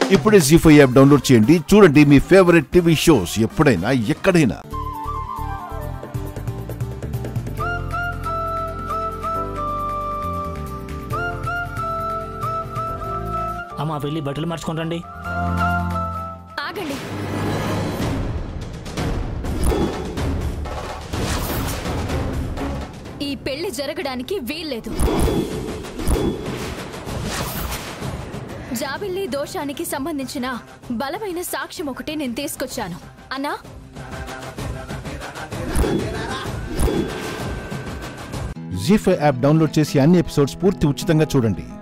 ఇప్పుడే G five app download చేయండి చూడండి మీ ఫేవరెట్ టీవీ షోస్ ఎప్పుడైనా ఎక్కడైనా అమ్మ వెళ్ళి బట్టలు మార్చుకొని రండి ఆగండి ఈ పెళ్లి జరగడానికి వీల్లేదు జాబిల్లి దోషానికి సంబంధించిన బలమైన సాక్ష్యం ఒకటి నేను తీసుకొచ్చాను అన్నా జీ ఫైవ్ యాప్ డౌన్లోడ్ చేసి అన్ని ఎపిసోడ్స్ పూర్తి ఉచితంగా చూడండి